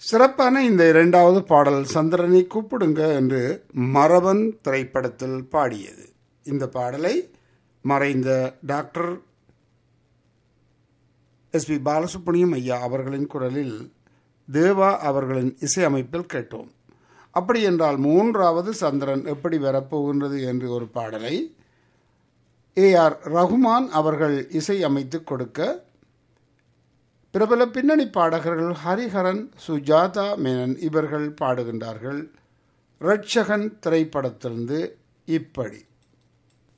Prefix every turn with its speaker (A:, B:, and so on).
A: சிறப்பான இந்த இரண்டாவது பாடல் சந்திரனை கூப்பிடுங்க என்று மரபன் திரைப்படத்தில் பாடியது இந்த பாடலை மறைந்த டாக்டர் எஸ் பி பாலசுப்ரமணியம் ஐயா அவர்களின் குரலில் தேவா அவர்களின் இசையமைப்பில் கேட்டோம் அப்படி என்றால் மூன்றாவது சந்திரன் எப்படி வரப்போகின்றது என்று ஒரு பாடலை ஏ ஆர் ரகுமான் அவர்கள் இசை அமைத்து கொடுக்க பிரபல பின்னணி பாடகர்கள் ஹரிஹரன் சுஜாதா மேனன் இவர்கள் பாடுகின்றார்கள் ரட்சகன் திரைப்படத்திலிருந்து இப்படி